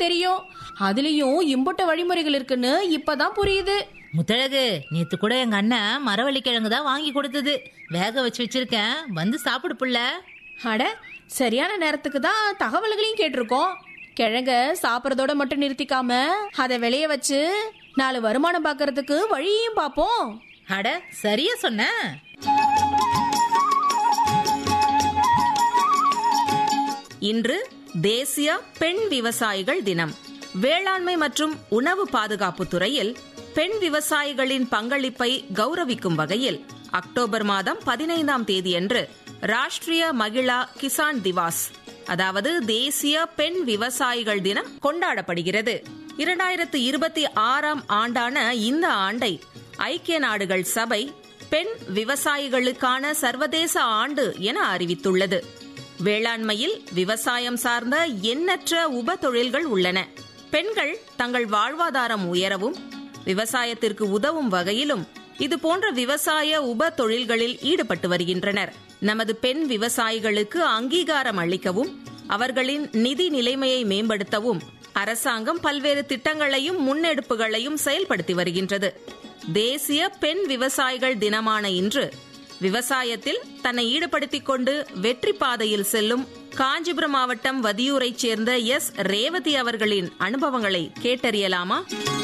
தெரியும் அதுலயும் இம்புட்ட வழிமுறைகள் இருக்குன்னு இப்பதான் புரியுது முத்தழகு நேத்து கூட எங்க அண்ணன் மரவள்ளி கிழங்கு தான் வாங்கி கொடுத்தது வேக வச்சு வச்சிருக்கேன் வந்து சாப்பிடு புள்ள அட சரியான நேரத்துக்கு தான் தகவல்களையும் கேட்டிருக்கோம் கிழங்க சாப்பிடறதோட மட்டும் நிறுத்திக்காம அதை விளைய வச்சு நாலு வருமானம் பார்க்கறதுக்கு வழியையும் பார்ப்போம் அட சரியா சொன்ன இன்று தேசிய பெண் விவசாயிகள் தினம் வேளாண்மை மற்றும் உணவு பாதுகாப்பு துறையில் பெண் விவசாயிகளின் பங்களிப்பை கௌரவிக்கும் வகையில் அக்டோபர் மாதம் பதினைந்தாம் தேதியன்று ராஷ்டிரிய மகிழா கிசான் திவாஸ் அதாவது தேசிய பெண் விவசாயிகள் தினம் கொண்டாடப்படுகிறது இரண்டாயிரத்து இருபத்தி ஆறாம் ஆண்டான இந்த ஆண்டை ஐக்கிய நாடுகள் சபை பெண் விவசாயிகளுக்கான சர்வதேச ஆண்டு என அறிவித்துள்ளது வேளாண்மையில் விவசாயம் சார்ந்த எண்ணற்ற உப தொழில்கள் உள்ளன பெண்கள் தங்கள் வாழ்வாதாரம் உயரவும் விவசாயத்திற்கு உதவும் வகையிலும் இது போன்ற விவசாய உப தொழில்களில் ஈடுபட்டு வருகின்றனர் நமது பெண் விவசாயிகளுக்கு அங்கீகாரம் அளிக்கவும் அவர்களின் நிதி நிலைமையை மேம்படுத்தவும் அரசாங்கம் பல்வேறு திட்டங்களையும் முன்னெடுப்புகளையும் செயல்படுத்தி வருகின்றது தேசிய பெண் விவசாயிகள் தினமான இன்று விவசாயத்தில் தன்னை ஈடுபடுத்திக் கொண்டு வெற்றி பாதையில் செல்லும் காஞ்சிபுரம் மாவட்டம் வதியூரைச் சேர்ந்த எஸ் ரேவதி அவர்களின் அனுபவங்களை கேட்டறியலாமா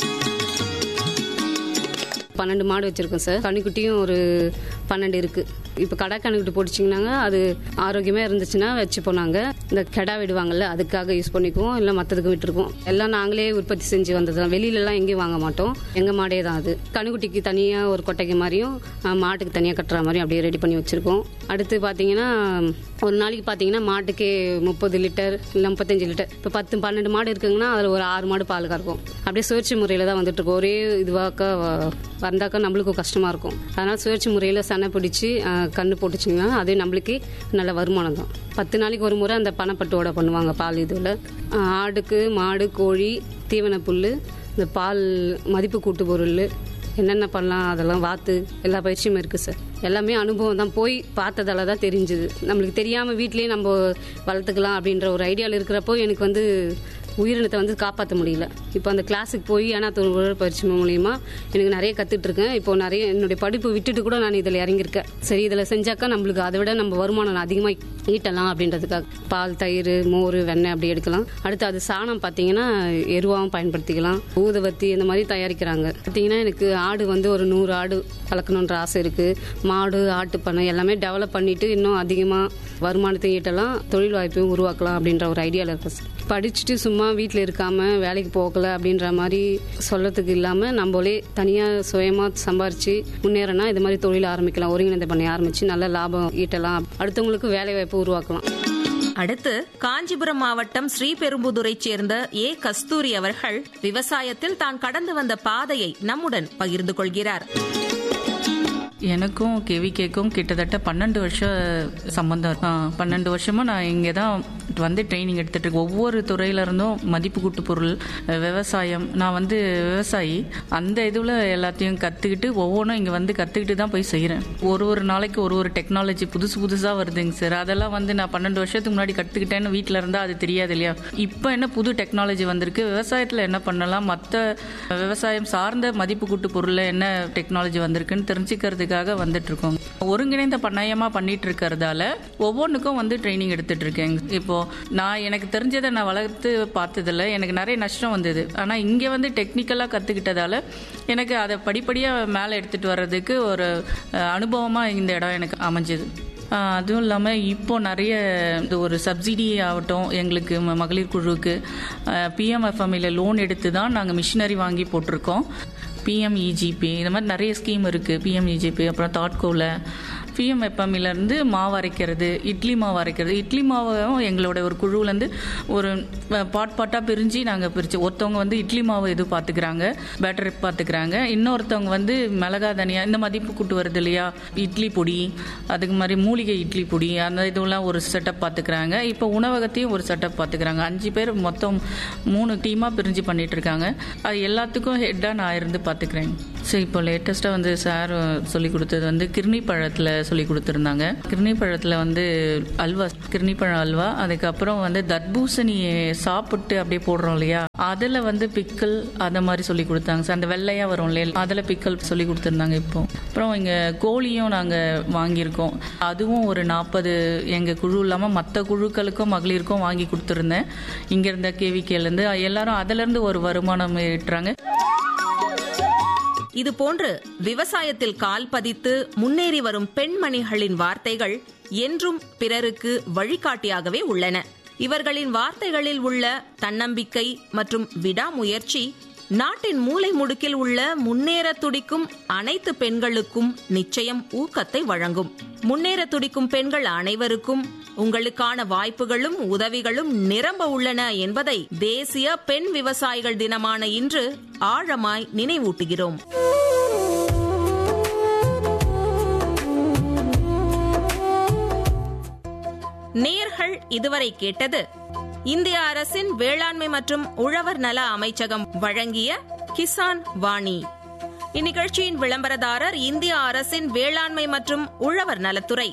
பன்னெண்டு மாடு வச்சிருக்கோம் சார் கன்னிக்குட்டியும் ஒரு பன்னெண்டு இருக்கு இப்போ கடா கன்னிக்குட்டி போட்டுச்சிங்கனாங்க அது ஆரோக்கியமாக இருந்துச்சுன்னா வச்சு போனாங்க இந்த கெடா விடுவாங்கல்ல அதுக்காக யூஸ் பண்ணிக்குவோம் இல்லை மற்றதுக்கு விட்டுருக்கோம் எல்லாம் நாங்களே உற்பத்தி செஞ்சு வந்தது தான் வெளியிலலாம் எங்கேயும் வாங்க மாட்டோம் எங்கள் மாடே தான் அது கன்னிக்குட்டிக்கு தனியாக ஒரு கொட்டைக்கு மாதிரியும் ஆ, மாட்டுக்கு தனியாக கட்டுற மாதிரியும் அப்படியே ரெடி பண்ணி வச்சுருக்கோம் அடுத்து பார்த்தீங்கன்னா ஒரு நாளைக்கு பார்த்தீங்கன்னா மாட்டுக்கே முப்பது லிட்டர் இல்லை முப்பத்தஞ்சு லிட்டர் இப்போ பத்து பன்னெண்டு மாடு இருக்குங்கன்னா அதில் ஒரு ஆறு மாடு பால் கறக்கும் அப்படியே சுழற்சி முறையில் தான் வந்துட்டு இருக்கோம் ஒரே இதுவாக்க வ- வந்தாக்கா நம்மளுக்கும் கஷ்டமாக இருக்கும் அதனால் சுழற்சி முறையில் சனை பிடிச்சி கண்ணு போட்டுச்சிங்கன்னா அதே நம்மளுக்கு நல்ல வருமானம் தான் பத்து நாளைக்கு ஒரு முறை அந்த பனைப்பட்டோட பண்ணுவாங்க பால் இதில் ஆடுக்கு மாடு கோழி தீவன புல் இந்த பால் மதிப்பு கூட்டு பொருள் என்னென்ன பண்ணலாம் அதெல்லாம் வாத்து எல்லா பயிற்சியும் இருக்குது சார் எல்லாமே அனுபவம் தான் போய் பார்த்ததால தான் தெரிஞ்சுது நம்மளுக்கு தெரியாமல் வீட்லேயே நம்ம வளர்த்துக்கலாம் அப்படின்ற ஒரு ஐடியாவில் இருக்கிறப்போ எனக்கு வந்து உயிரினத்தை வந்து காப்பாற்ற முடியல இப்போ அந்த கிளாஸுக்கு போய் ஏன்னா தொழில் பயிற்சி மூலியமா எனக்கு நிறைய கத்துட்டு இருக்கேன் இப்போ நிறைய என்னுடைய படிப்பு விட்டுட்டு கூட நான் இதில் இறங்கியிருக்கேன் சரி இதில் செஞ்சாக்கா நம்மளுக்கு அதை விட நம்ம வருமானம் அதிகமாக ஈட்டலாம் அப்படின்றதுக்காக பால் தயிர் மோர் வெண்ணெய் அப்படி எடுக்கலாம் அடுத்து அது சாணம் பார்த்தீங்கன்னா எருவாகவும் பயன்படுத்திக்கலாம் ஊதுவத்தி இந்த மாதிரி தயாரிக்கிறாங்க பார்த்தீங்கன்னா எனக்கு ஆடு வந்து ஒரு நூறு ஆடு வளர்க்கணுன்ற ஆசை இருக்கு மாடு ஆட்டு பண்ணை எல்லாமே டெவலப் பண்ணிட்டு இன்னும் அதிகமாக வருமானத்தை ஈட்டலாம் தொழில் வாய்ப்பையும் உருவாக்கலாம் அப்படின்ற ஒரு ஐடியாவில் இருக்கு சார். படிச்சுட்டு சும்மா வீட்டில் இருக்காம வேலைக்கு போகல அப்படின்ற மாதிரி சொல்லத்துக்கு இல்லாமல் நம்மளே தனியாக சுயமாக சம்பாரிச்சு முன்னேறனா இது மாதிரி தொழில் ஆரம்பிக்கலாம் ஒருங்கிணைந்த பண்ணி ஆரம்பிச்சு நல்ல லாபம் ஈட்டலாம் அடுத்தவங்களுக்கு வேலை வாய்ப்பு உருவாக்கலாம் அடுத்து காஞ்சிபுரம் மாவட்டம் ஸ்ரீபெரும்புதுரைச் சேர்ந்த ஏ கஸ்தூரி அவர்கள் விவசாயத்தில் தான் கடந்து வந்த பாதையை நம்முடன் பகிர்ந்து கொள்கிறார் எனக்கும் கேவிகேக்கும் கிட்டத்தட்ட பன்னெண்டு வருஷம் சம்பந்தம் இருக்கு. ஆ, பன்னெண்டு வருஷமா நான் இங்கே தான் வந்து ட்ரைனிங் எடுத்துட்டு இருக்கேன் ஒவ்வொரு துறையில இருந்தும் மதிப்பு கூட்டு பொருள் அஹ், விவசாயம் நான் வந்து விவசாயி அந்த இதுல எல்லாத்தையும் கத்துக்கிட்டு ஒவ்வொன்றும் இங்க வந்து கத்துக்கிட்டு தான் போய் செய்யறேன் ஒரு ஒரு நாளைக்கு ஒரு ஒரு டெக்னாலஜி புதுசு புதுசா வருதுங்க சார் அதெல்லாம் வந்து நான் பன்னெண்டு வருஷத்துக்கு முன்னாடி கத்துக்கிட்டேன்னு வீட்டில் இருந்தா அது தெரியாது இல்லையா இப்போ என்ன புது டெக்னாலஜி வந்திருக்கு விவசாயத்தில் என்ன பண்ணலாம் மற்ற விவசாயம் சார்ந்த மதிப்பு கூட்டு பொருள்ல என்ன டெக்னாலஜி வந்திருக்குன்னு தெரிஞ்சுக்கிறதுக்காக வந்துட்டு இருக்கோம் ஒருங்கிணைந்த பண்ணையமா பண்ணிட்டு இருக்கிறதால ஒவ்வொன்றுக்கும் வந்து ட்ரைனிங் எடுத்துட்டு இருக்கேன் இப்போ நான் எனக்கு தெரிஞ்சதை நான் வளர்த்து பார்த்ததுல எனக்கு நிறைய நஷ்டம் வந்தது ஆனா இங்க வந்து டெக்னிக்கலா கத்துக்கிட்டதால எனக்கு அதை படிப்படியா மேலே எடுத்துட்டு வர்றதுக்கு ஒரு அஹ், அனுபவமா இந்த இடம் எனக்கு அமைஞ்சது ஆஹ் அதுவும் இல்லாமல் இப்போ நிறைய இந்த ஒரு சப்சிடி ஆகட்டும் எங்களுக்கு ம- மகளிர் குழுவுக்கு பிஎம்எஃப்எம்இல லோன் எடுத்து தான் நாங்கள் மிஷினரி வாங்கி போட்டிருக்கோம் பிஎம்இஜிபி இந்த மாதிரி நிறைய ஸ்கீம் இருக்குது பிஎம்இஜிபி அப்புறம் தாட்கோவில் பிஎம்எஃப்எம்இலேருந்து மாவு அரைக்கிறது இட்லி மாவு அரைக்கிறது இட்லி மாவும் எங்களோட ஒரு குழுவிலேருந்து ஒரு பாட் பாட்டாக பிரிஞ்சு நாங்கள் பிரித்து ஒருத்தவங்க வந்து இட்லி மாவு இது பார்த்துக்கிறாங்க பேட்டரி பார்த்துக்கிறாங்க இன்னொருத்தவங்க வந்து மிளகா தனியா இந்த மதிப்பு கூட்டு வருது இல்லையா இட்லி பொடி அதுக்கு மாதிரி மூலிகை இட்லி பொடி அந்த இதெல்லாம் ஒரு செட்டப் பார்த்துக்கிறாங்க இப்போ உணவகத்தையும் ஒரு செட்டப் பார்த்துக்கிறாங்க அஞ்சு பேர் மொத்தம் மூணு டீமாக பிரிஞ்சு பண்ணிட்டு இருக்காங்க அது எல்லாத்துக்கும் ஹெட்டாக நான் இருந்து பார்த்துக்கிறேன் சரி இப்போ லேட்டஸ்ட்டாக வந்து சார் சொல்லி கொடுத்தது வந்து கிர்னி பழத்தில் சொல்லி கொடுத்துருந்தாங்க கிர்னி பழத்தில் வந்து அல்வா கிர்னி பழம் அல்வா அதுக்கப்புறம் வந்து தர்பூசணியை சாப்பிட்டு அப்படியே போடுறோம் இல்லையா அதில் வந்து பிக்கல் அந்த மாதிரி சொல்லி கொடுத்தாங்க சார் அந்த வெள்ளையாக வரும் இல்லையா அதில் பிக்கல் சொல்லி கொடுத்துருந்தாங்க இப்போ அப்புறம் இங்கே கோழியும் நாங்கள் வாங்கியிருக்கோம் அதுவும் ஒரு நாற்பது எங்கள் குழு இல்லாமல் மற்ற குழுக்களுக்கும் மகளிருக்கும் வாங்கி கொடுத்துருந்தேன் இங்கே இருந்த கேவிகேலேருந்து எல்லாரும் அதிலேருந்து ஒரு வருமானம் ஈட்டுறாங்க இது போன்று விவசாயத்தில் கால் பதித்து முன்னேறி வரும் பெண்மணிகளின் வார்த்தைகள் என்றும் பிறருக்கு வழிகாட்டியாகவே உள்ளன இவர்களின் வார்த்தைகளில் உள்ள தன்னம்பிக்கை மற்றும் விடாமுயற்சி நாட்டின் மூலை முடுக்கில் உள்ள முன்னேற துடிக்கும் அனைத்து பெண்களுக்கும் நிச்சயம் ஊக்கத்தை வழங்கும் முன்னேற துடிக்கும் பெண்கள் அனைவருக்கும் உங்களுக்கான வாய்ப்புகளும் உதவிகளும் நிரம்ப உள்ளன என்பதை தேசிய பெண் விவசாயிகள் தினமான இன்று ஆழமாய் நினைவூட்டுகிறோம் நேர்கள் இதுவரை கேட்டது இந்திய அரசின் வேளாண்மை மற்றும் உழவர் நல அமைச்சகம் வழங்கிய கிசான் வாணி இந்நிகழ்ச்சியின் விளம்பரதாரர் இந்திய அரசின் வேளாண்மை மற்றும் உழவர் நலத்துறை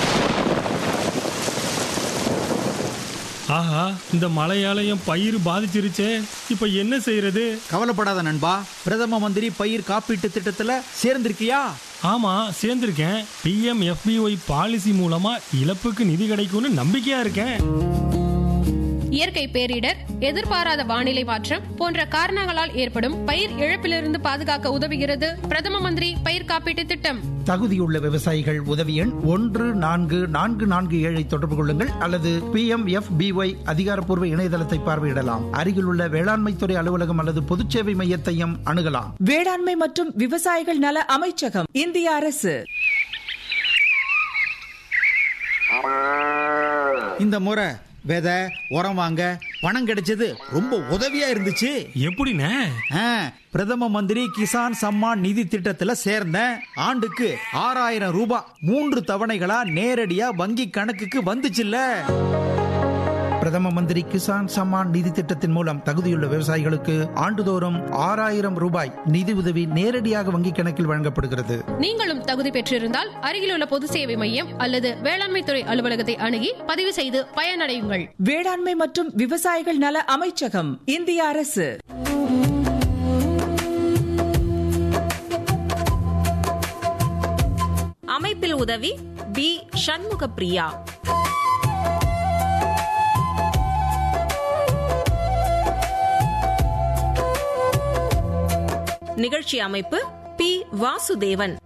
ஆஹா இந்த மழையாலயம் பயிர் பாதிச்சிருச்சே இப்ப என்ன செய்யறது கவலைப்படாத நண்பா பிரதம மந்திரி பயிர் காப்பீட்டு திட்டத்துல சேர்ந்திருக்கியா ஆமா சேர்ந்திருக்கேன் பிஎம் எஃபிஒய் பாலிசி மூலமா இழப்புக்கு நிதி கிடைக்கும்னு நம்பிக்கையா இருக்கேன் இயற்கை பேரிடர் எதிர்பாராத வானிலை மாற்றம் போன்ற காரணங்களால் ஏற்படும் பயிர் இழப்பிலிருந்து பாதுகாக்க உதவுகிறது பிரதம மந்திரி பயிர் காப்பீட்டு திட்டம் தகுதியுள்ள விவசாயிகள் உதவி எண் ஒன்று நான்கு நான்கு நான்கு ஏழை தொடர்பு கொள்ளுங்கள் அல்லது பி எம் எஃப் பிஒய் அதிகாரப்பூர்வ இணையதளத்தை பார்வையிடலாம் அருகிலுள்ள வேளாண்மைத்துறை அலுவலகம் அல்லது பொதுச்சேவை மையத்தையும் அணுகலாம் வேளாண்மை மற்றும் விவசாயிகள் நல அமைச்சகம் இந்திய அரசு இந்த முறை விதை உரம் வாங்க பணம் கிடைச்சது ரொம்ப உதவியா இருந்துச்சு எப்படிண்ணே ஆ, பிரதம மந்திரி கிசான் சம்மான் நிதி திட்டத்துல சேர்ந்தேன் ஆண்டுக்கு ஆறாயிரம் ரூபாய் மூன்று தவணைகளா நேரடியா வங்கி கணக்குக்கு வந்துச்சுல்ல பிரதம மந்திரி கிசான் சம்மான் நிதி திட்டத்தின் மூலம் தகுதியுள்ள விவசாயிகளுக்கு ஆண்டுதோறும் ஆறாயிரம் ரூபாய் நிதி உதவி நேரடியாக வங்கிக் கணக்கில் வழங்கப்படுகிறது நீங்களும் தகுதி பெற்றிருந்தால் அருகிலுள்ள பொது சேவை மையம் அல்லது வேளாண்மைத்துறை அலுவலகத்தை அணுகி பதிவு செய்து பயனடையுங்கள் வேளாண்மை மற்றும் விவசாயிகள் நல அமைச்சகம் இந்திய அரசு அமைப்பில் உதவி பி சண்முக பிரியா நிகழ்ச்சி அமைப்பு பி வாசுதேவன்